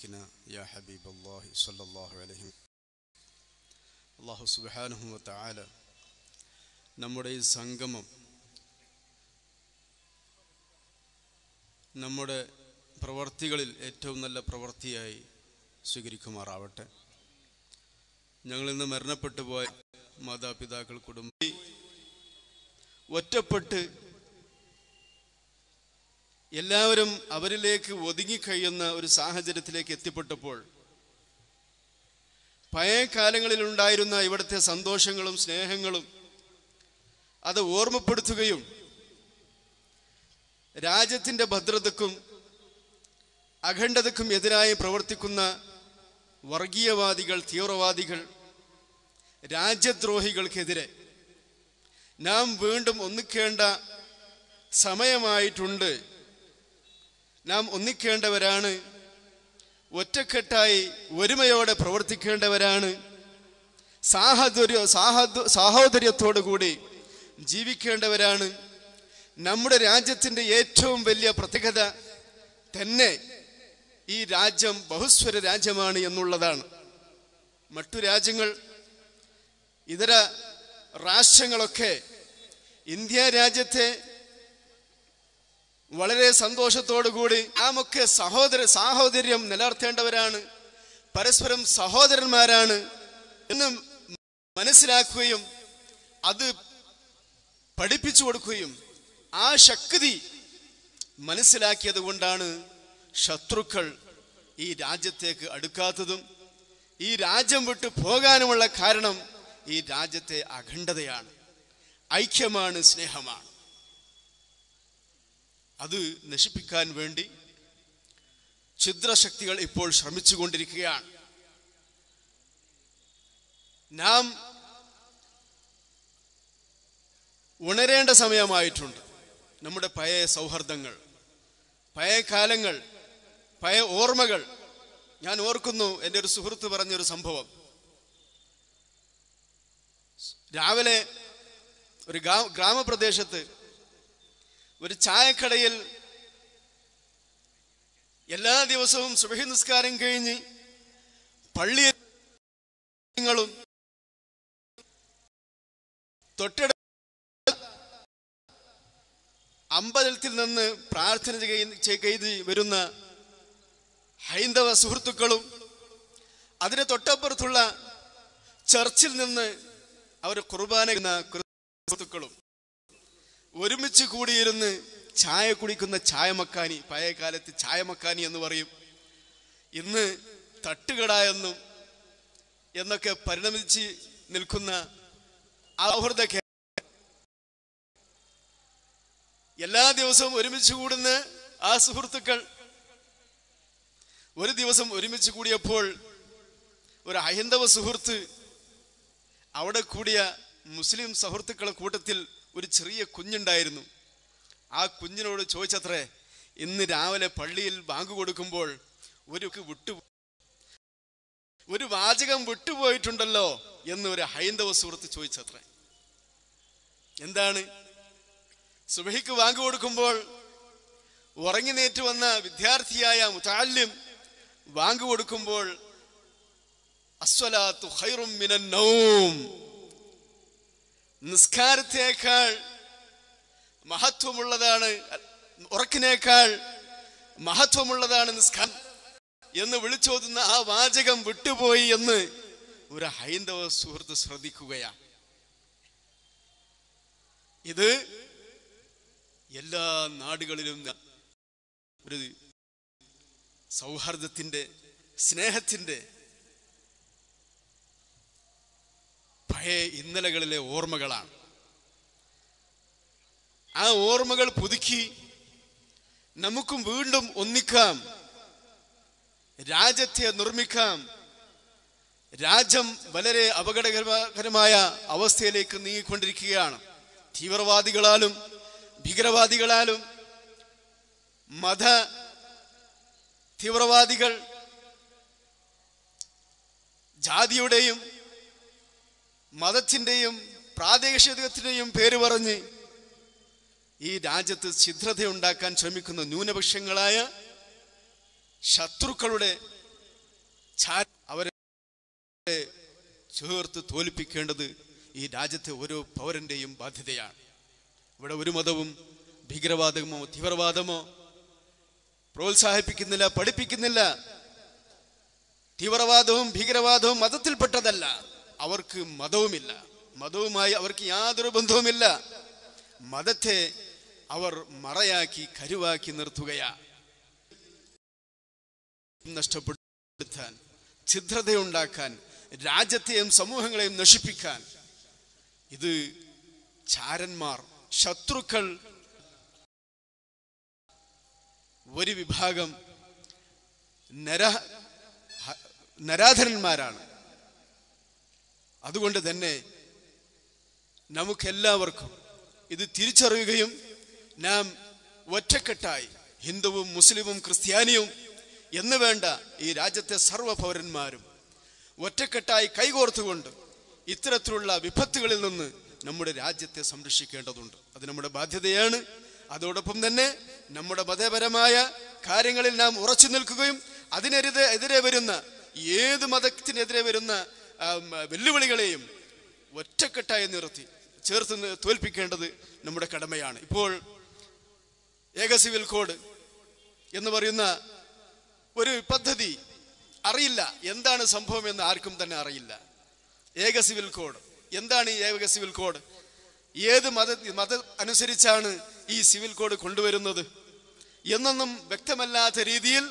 سيدنا يا حبيب الله صلى الله عليه അള്ളാഹു സുബാനുഹു വതആല നമ്മുടെ ഈ സംഗമം നമ്മുടെ പ്രവർത്തികളിൽ ഏറ്റവും നല്ല പ്രവൃത്തിയായി സ്വീകരിക്കുമാറാവട്ടെ ഞങ്ങളിൽ നിന്ന് മരണപ്പെട്ടു പോയ മാതാപിതാക്കൾ കുടുംബം ഒറ്റപ്പെട്ട് എല്ലാവരും അവരിലേക്ക് ഒതുങ്ങിക്കഴിയുന്ന ഒരു സാഹചര്യത്തിലേക്ക് എത്തിപ്പെട്ടപ്പോൾ പഴയ കാലങ്ങളിൽ ഉണ്ടായിരുന്ന ഇവിടുത്തെ സന്തോഷങ്ങളും സ്നേഹങ്ങളും അത് ഓർമ്മപ്പെടുത്തുകയും രാജ്യത്തിൻ്റെ ഭദ്രതക്കും അഖണ്ഡതക്കും എതിരായി പ്രവർത്തിക്കുന്ന വർഗീയവാദികൾ തീവ്രവാദികൾ രാജ്യദ്രോഹികൾക്കെതിരെ നാം വീണ്ടും ഒന്നിക്കേണ്ട സമയമായിട്ടുണ്ട് നാം ഒന്നിക്കേണ്ടവരാണ് ഒറ്റക്കെട്ടായി ഒരുമയോടെ പ്രവർത്തിക്കേണ്ടവരാണ് സാഹോദര്യ സാഹോദ സാഹോദര്യത്തോടു കൂടി ജീവിക്കേണ്ടവരാണ് നമ്മുടെ രാജ്യത്തിൻ്റെ ഏറ്റവും വലിയ പ്രത്യേകത തന്നെ ഈ രാജ്യം ബഹുസ്വര രാജ്യമാണ് എന്നുള്ളതാണ് മറ്റു രാജ്യങ്ങൾ ഇതര രാഷ്ട്രങ്ങളൊക്കെ ഇന്ത്യ രാജ്യത്തെ വളരെ സന്തോഷത്തോടു കൂടി നാമൊക്കെ സഹോദര സാഹോദര്യം നിലനിർത്തേണ്ടവരാണ് പരസ്പരം സഹോദരന്മാരാണ് എന്ന് മനസ്സിലാക്കുകയും അത് പഠിപ്പിച്ചു കൊടുക്കുകയും ആ ശക്തി മനസ്സിലാക്കിയത് കൊണ്ടാണ് ശത്രുക്കൾ ഈ രാജ്യത്തേക്ക് അടുക്കാത്തതും ഈ രാജ്യം വിട്ട് പോകാനുമുള്ള കാരണം ഈ രാജ്യത്തെ അഖണ്ഡതയാണ് ഐക്യമാണ് സ്നേഹമാണ് അത് നശിപ്പിക്കാൻ വേണ്ടി ഛിദ്രശക്തികൾ ഇപ്പോൾ ശ്രമിച്ചുകൊണ്ടിരിക്കുകയാണ് നാം ഉണരേണ്ട സമയമായിട്ടുണ്ട് നമ്മുടെ പഴയ സൗഹൃദങ്ങൾ പഴയ കാലങ്ങൾ പഴയ ഓർമ്മകൾ ഞാൻ ഓർക്കുന്നു എൻ്റെ ഒരു സുഹൃത്ത് പറഞ്ഞൊരു സംഭവം രാവിലെ ഒരു ഗ്രാമപ്രദേശത്ത് ഒരു ചായക്കടയിൽ എല്ലാ ദിവസവും സുബഹി നിസ്കാരം കഴിഞ്ഞ് പള്ളികളും തൊട്ടട അമ്പലത്തിൽ നിന്ന് പ്രാർത്ഥന ചെയ്ത് വരുന്ന ഹൈന്ദവ സുഹൃത്തുക്കളും അതിന് തൊട്ടപ്പുറത്തുള്ള ചർച്ചിൽ നിന്ന് അവർ കുർബാന സുഹൃത്തുക്കളും ഒരുമിച്ച് കൂടിയിരുന്ന് ചായ കുടിക്കുന്ന ചായമക്കാനി പഴയ കാലത്ത് ചായമക്കാനി എന്ന് പറയും ഇന്ന് തട്ടുകട എന്നും എന്നൊക്കെ പരിണമിച്ച് നിൽക്കുന്ന സൗഹൃദ എല്ലാ ദിവസവും ഒരുമിച്ച് കൂടുന്ന ആ സുഹൃത്തുക്കൾ ഒരു ദിവസം ഒരുമിച്ച് കൂടിയപ്പോൾ ഒരു ഹൈന്ദവ സുഹൃത്ത് അവിടെ കൂടിയ മുസ്ലിം സുഹൃത്തുക്കളെ കൂട്ടത്തിൽ ഒരു ചെറിയ കുഞ്ഞുണ്ടായിരുന്നു ആ കുഞ്ഞിനോട് ചോദിച്ചത്രേ ഇന്ന് രാവിലെ പള്ളിയിൽ ബാങ്ക് കൊടുക്കുമ്പോൾ ഒരു വിട്ടു ഒരു വാചകം വിട്ടുപോയിട്ടുണ്ടല്ലോ എന്ന് ഒരു ഹൈന്ദവ സുഹൃത്ത് ചോദിച്ചത്രേ എന്താണ് സുബഹിക്ക് വാങ്ക് കൊടുക്കുമ്പോൾ ഉറങ്ങി നേറ്റ് വന്ന വിദ്യാർത്ഥിയായ മുതാല്യം വാങ്ക് കൊടുക്കുമ്പോൾ അസ്വലാത്തു ഖൈറും മിനൻ നൗം നിസ്കാരത്തേക്കാൾ മഹത്വമുള്ളതാണ് ഉറക്കിനേക്കാൾ മഹത്വമുള്ളതാണ് നിസ്കാരം എന്ന് വിളിച്ചോതുന്ന ആ വാചകം വിട്ടുപോയി എന്ന് ഒരു ഹൈന്ദവ സുഹൃത്ത് ശ്രദ്ധിക്കുകയാണ് ഇത് എല്ലാ നാടുകളിലും ഒരു സൗഹാർദ്ദത്തിന്റെ സ്നേഹത്തിന്റെ പഴയ ഇന്നലകളിലെ ഓർമ്മകളാണ് ആ ഓർമ്മകൾ പുതുക്കി നമുക്കും വീണ്ടും ഒന്നിക്കാം രാജ്യത്തെ നിർമ്മിക്കാം രാജ്യം വളരെ അപകടകരമായ അവസ്ഥയിലേക്ക് നീങ്ങിക്കൊണ്ടിരിക്കുകയാണ് തീവ്രവാദികളാലും ഭീകരവാദികളാലും മത തീവ്രവാദികൾ ജാതിയുടെയും മതത്തിൻ്റെയും പ്രാദേശികത്തിൻ്റെയും പേര് പറഞ്ഞ് ഈ രാജ്യത്ത് ഛിദ്രതയുണ്ടാക്കാൻ ശ്രമിക്കുന്ന ന്യൂനപക്ഷങ്ങളായ ശത്രുക്കളുടെ ഛാ- അവരെ ചേർത്ത് തോൽപ്പിക്കേണ്ടത് ഈ രാജ്യത്തെ ഓരോ പൗരന്റെയും ബാധ്യതയാണ് ഇവിടെ ഒരു മതവും ഭീകരവാദമോ തീവ്രവാദമോ പ്രോത്സാഹിപ്പിക്കുന്നില്ല പഠിപ്പിക്കുന്നില്ല തീവ്രവാദവും ഭീകരവാദവും മതത്തിൽപ്പെട്ടതല്ല അവർക്ക് മതവുമില്ല മതവുമായി അവർക്ക് യാതൊരു ബന്ധവുമില്ല മതത്തെ അവർ മറയാക്കി കരുവാക്കി നിർത്തുകയാ നഷ്ടപ്പെടുത്താൻ ഛിദ്രതയുണ്ടാക്കാൻ രാജ്യത്തെയും സമൂഹങ്ങളെയും നശിപ്പിക്കാൻ ഇത് ചാരന്മാർ ശത്രുക്കൾ ഒരു വിഭാഗം നര ഹ- നരാധനന്മാരാണ് അതുകൊണ്ട് തന്നെ നമുക്കെല്ലാവർക്കും ഇത് തിരിച്ചറിയുകയും നാം ഒറ്റക്കെട്ടായി ഹിന്ദുവും മുസ്ലിമും ക്രിസ്ത്യാനിയും എന്ന് വേണ്ട ഈ രാജ്യത്തെ സർവ്വ പൗരന്മാരും ഒറ്റക്കെട്ടായി കൈകോർത്തുകൊണ്ട് ഇത്തരത്തിലുള്ള വിപത്തുകളിൽ നിന്ന് നമ്മുടെ രാജ്യത്തെ സംരക്ഷിക്കേണ്ടതുണ്ട് അത് നമ്മുടെ ബാധ്യതയാണ് അതോടൊപ്പം തന്നെ നമ്മുടെ മതപരമായ കാര്യങ്ങളിൽ നാം ഉറച്ചു നിൽക്കുകയും അതിനെതിരെ എതിരെ വരുന്ന ഏത് മതത്തിനെതിരെ വരുന്ന ആം, വെല്ലുവിളികളെയും ഒറ്റക്കെട്ടായി നിർത്തി ചേർത്ത് നി- തോൽപ്പിക്കേണ്ടത് നമ്മുടെ കടമയാണ് ഇപ്പോൾ ഏക സിവിൽ കോഡ് എന്ന് പറയുന്ന ഒരു പദ്ധതി അറിയില്ല എന്താണ് സംഭവം എന്ന് ആർക്കും തന്നെ അറിയില്ല ഏക സിവിൽ കോഡ് എന്താണ് ഈ ഏക സിവിൽ കോഡ് ഏത് മത മത അനുസരിച്ചാണ് ഈ സിവിൽ കോഡ് കൊണ്ടുവരുന്നത് എന്നൊന്നും വ്യക്തമല്ലാത്ത രീതിയിൽ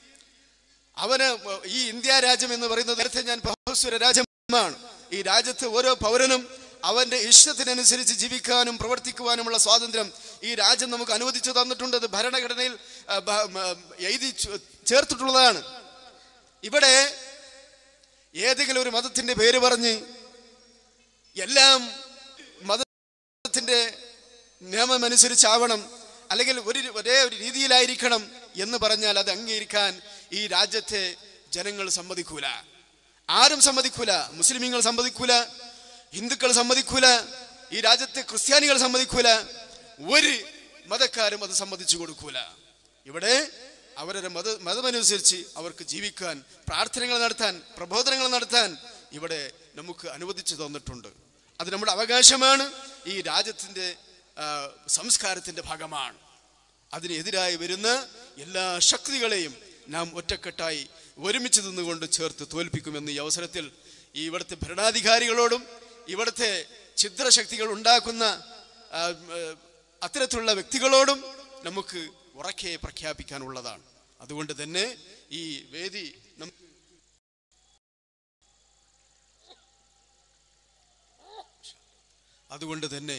അവന് ഈ ഇന്ത്യ രാജ്യം എന്ന് പറയുന്നത് നേരത്തെ ഞാൻ ബഹുസ്വര രാജ്യമാണ് ഈ രാജ്യത്ത് ഓരോ പൗരനും അവന്റെ ഇഷ്ടത്തിനനുസരിച്ച് ജീവിക്കാനും പ്രവർത്തിക്കുവാനുമുള്ള സ്വാതന്ത്ര്യം ഈ രാജ്യം നമുക്ക് അനുവദിച്ചു തന്നിട്ടുണ്ട് അത് ഭരണഘടനയിൽ ആ, ബ- മ, എഴുതി ചു- ചേർത്തിട്ടുള്ളതാണ് ഇവിടെ ഏതെങ്കിലും ഒരു മതത്തിന്റെ പേര് പറഞ്ഞ് എല്ലാം മതത്തിന്റെ നിയമം അനുസരിച്ചാവണം അല്ലെങ്കിൽ ഒരു ഒരേ ഒരു രീതിയിലായിരിക്കണം എന്ന് പറഞ്ഞാൽ അത് അംഗീകരിക്കാൻ ഈ രാജ്യത്തെ ജനങ്ങൾ സമ്മതിക്കൂല ആരും സമ്മതിക്കൂല മുസ്ലിമീങ്ങൾ സമ്മതിക്കൂല ഹിന്ദുക്കൾ സമ്മതിക്കൂല ഈ രാജ്യത്തെ ക്രിസ്ത്യാനികൾ സമ്മതിക്കൂല ഒരു മതക്കാരും അത് സമ്മതിച്ചു കൊടുക്കൂല ഇവിടെ അവരുടെ മത മതമനുസരിച്ച് അവർക്ക് ജീവിക്കാൻ പ്രാർത്ഥനകൾ നടത്താൻ പ്രബോധനങ്ങൾ നടത്താൻ ഇവിടെ നമുക്ക് അനുവദിച്ചു തന്നിട്ടുണ്ട് അത് നമ്മുടെ അവകാശമാണ് ഈ രാജ്യത്തിന്റെ ആ, സംസ്കാരത്തിന്റെ ഭാഗമാണ് അതിനെതിരായി വരുന്ന എല്ലാ ശക്തികളെയും നാം ഒറ്റക്കെട്ടായി ഒരുമിച്ച് നിന്നുകൊണ്ട് ചേർത്ത് തോൽപ്പിക്കുമെന്ന് ഈ അവസരത്തിൽ ഈ ഇവിടുത്തെ ഭരണാധികാരികളോടും ഇവിടുത്തെ ഛിദ്രശക്തികൾ ഉണ്ടാക്കുന്ന ആ, ആ, അത്തരത്തിലുള്ള വ്യക്തികളോടും നമുക്ക് ഉറക്കെ പ്രഖ്യാപിക്കാനുള്ളതാണ് അതുകൊണ്ട് തന്നെ ഈ വേദി നം- അതുകൊണ്ട് തന്നെ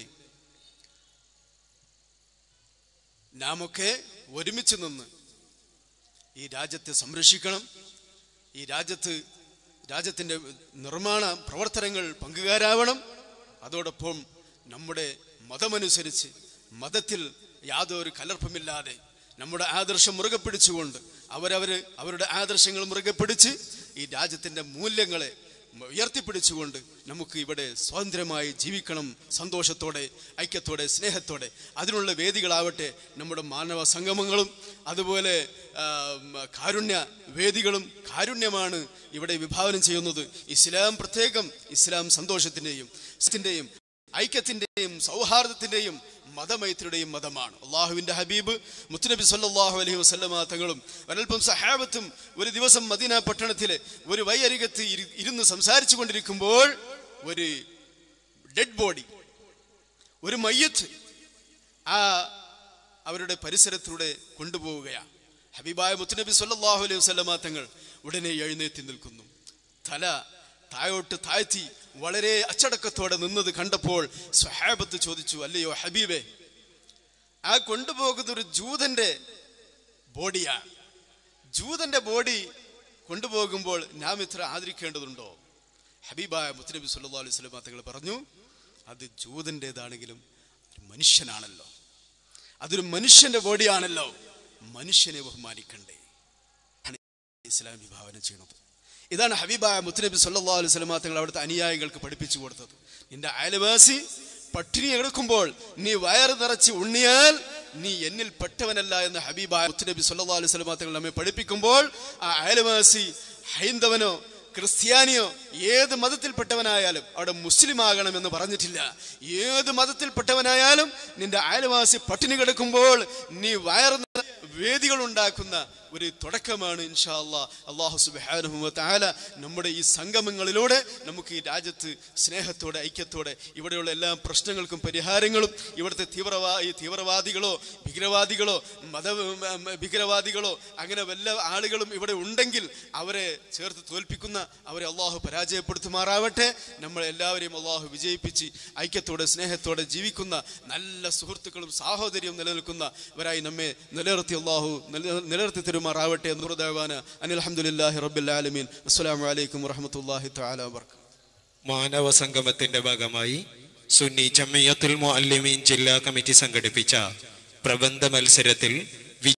നാമൊക്കെ ഒരുമിച്ച് നിന്ന് ഈ രാജ്യത്തെ സംരക്ഷിക്കണം ഈ രാജ്യത്ത് രാജ്യത്തിൻ്റെ നിർമ്മാണ പ്രവർത്തനങ്ങൾ പങ്കുകാരാവണം അതോടൊപ്പം നമ്മുടെ മതമനുസരിച്ച് മതത്തിൽ യാതൊരു കലർപ്പമില്ലാതെ നമ്മുടെ ആദർശം മുറുകെ പിടിച്ചുകൊണ്ട് അവരവര് അവരുടെ ആദർശങ്ങൾ മുറുകെ പിടിച്ച് ഈ രാജ്യത്തിൻ്റെ മൂല്യങ്ങളെ ഉയർത്തിപ്പിടിച്ചുകൊണ്ട് നമുക്ക് ഇവിടെ സ്വതന്ത്രമായി ജീവിക്കണം സന്തോഷത്തോടെ ഐക്യത്തോടെ സ്നേഹത്തോടെ അതിനുള്ള വേദികളാവട്ടെ നമ്മുടെ മാനവ സംഗമങ്ങളും അതുപോലെ ആ, ഉം, കാരുണ്യ വേദികളും കാരുണ്യമാണ് ഇവിടെ വിഭാവനം ചെയ്യുന്നത് ഇസ്ലാം പ്രത്യേകം ഇസ്ലാം സന്തോഷത്തിൻ്റെയും ത്തിൻ്റെയും ഐക്യത്തിൻ്റെയും സൗഹാർദ്ദത്തിൻ്റെയും മതമൈത്രിയുടെയും മതമാണ് അള്ളാഹുവിൻ്റെ ഹബീബ് മുത്തുനബി സല്ലല്ലാഹു അലൈഹി വസല്ലമ തങ്ങളും ഒരൽപ്പം സഹാബത്തും ഒരു ദിവസം മദീന പട്ടണത്തിലെ ഒരു വൈയരികത്ത് ഇരു- ഇരുന്ന് സംസാരിച്ചു കൊണ്ടിരിക്കുമ്പോൾ ഒരു ഡെഡ് ബോഡി ഒരു മയ്യത്ത് ആ അവരുടെ പരിസരത്തിലൂടെ കൊണ്ടുപോവുകയാണ് ഹബീബായ മുത്തുനബി സല്ലല്ലാഹു അലൈഹി വസല്ലമ തങ്ങൾ ഉടനെ എഴുന്നേറ്റ് നിൽക്കുന്നു തല താഴോട്ട് താഴ്ത്തി വളരെ അച്ചടക്കത്തോടെ നിന്നത് കണ്ടപ്പോൾ സ്വഹാബത്ത് ചോദിച്ചു അല്ലയോ ഹബീബേ ആ കൊണ്ടുപോകുന്ന ഒരു ജൂതന്റെ ബോഡിയാണ് ജൂതന്റെ ബോഡി കൊണ്ടുപോകുമ്പോൾ നാം ഇത്ര ആദരിക്കേണ്ടതുണ്ടോ ഹബീബായ മുത്തനബി സല്ലല്ലാഹു അലൈഹി വസല്ലം തങ്ങൾ പറഞ്ഞു അത് ജൂതൻ്റെതാണെങ്കിലും ഒരു മനുഷ്യനാണല്ലോ അതൊരു മനുഷ്യന്റെ ബോഡിയാണല്ലോ മനുഷ്യനെ ബഹുമാനിക്കണ്ടേ ആണ് ഇസ്ലാം വിഭാവനം ചെയ്യുന്നത് ഇതാണ് ഹബീബായ മുത്തനബി സല്ലല്ലാഹു അലൈഹി വസല്ലം തങ്ങൾ അവിടുത്തെ അനുയായികൾക്ക് പഠിപ്പിച്ചു കൊടുത്തത് നിന്റെ അയൽവാസി പട്ടിണി എടുക്കുമ്പോൾ നീ വയറ് നിറച്ച് ഉണ്ണിയാൽ നീ എന്നിൽ പെട്ടവനല്ല എന്ന് ഹബീബായ മുത്തനബി സല്ലല്ലാഹു അലൈഹി വസല്ലം തങ്ങൾ നമ്മെ പഠിപ്പിക്കുമ്പോൾ ആ അയൽവാസി ഹൈന്ദവനോ ക്രിസ്ത്യാനിയോ ഏത് മതത്തിൽപ്പെട്ടവനായാലും അവിടെ മുസ്ലിം ആകണമെന്ന് പറഞ്ഞിട്ടില്ല ഏത് മതത്തിൽപ്പെട്ടവനായാലും നിന്റെ അയൽവാസി പട്ടിണി കിടക്കുമ്പോൾ നീ വയറുന്ന വേദികൾ ഉണ്ടാക്കുന്ന ഒരു തുടക്കമാണ് ഇൻഷാ അല്ലാ അള്ളാഹു സുബ്ഹാനഹു വ തആല നമ്മുടെ ഈ സംഗമങ്ങളിലൂടെ നമുക്ക് ഈ രാജ്യത്ത് സ്നേഹത്തോടെ ഐക്യത്തോടെ ഇവിടെയുള്ള എല്ലാ പ്രശ്നങ്ങൾക്കും പരിഹാരങ്ങളും ഇവിടുത്തെ തീവ്രവാ ഈ തീവ്രവാദികളോ ഭീകരവാദികളോ മത ഭീകരവാദികളോ അങ്ങനെ വല്ല ആളുകളും ഇവിടെ ഉണ്ടെങ്കിൽ അവരെ ചേർത്ത് തോൽപ്പിക്കുന്ന അവരെ അള്ളാഹു പരാജയപ്പെടുത്തുമാറാവട്ടെ നമ്മളെ എല്ലാവരെയും അള്ളാഹു വിജയിപ്പിച്ച് ഐക്യത്തോടെ സ്നേഹത്തോടെ ജീവിക്കുന്ന നല്ല സുഹൃത്തുക്കളും സാഹോദര്യവും നിലനിൽക്കുന്നവരായി നമ്മെ നിലനിർത്തി അള്ളാഹു നില- നിലനിർത്തി തരുമാറാവട്ടെ നൂറുദേവാന അനിൽ അഹമ്മദില്ലാഹി റബ്ബിൽ ആലമീൻ അസ്സലാമു അലൈക്കും വറഹ്മത്തുള്ളാഹി തആല വബർക്കാത്തു മാനവ സംഗമത്തിന്റെ ഭാഗമായി സുന്നി ജമിയത്തുൽ മുഅല്ലിമീൻ ജില്ലാ കമ്മിറ്റി സംഘടിപ്പിച്ച പ്രബന്ധ മത്സരത്തിൽ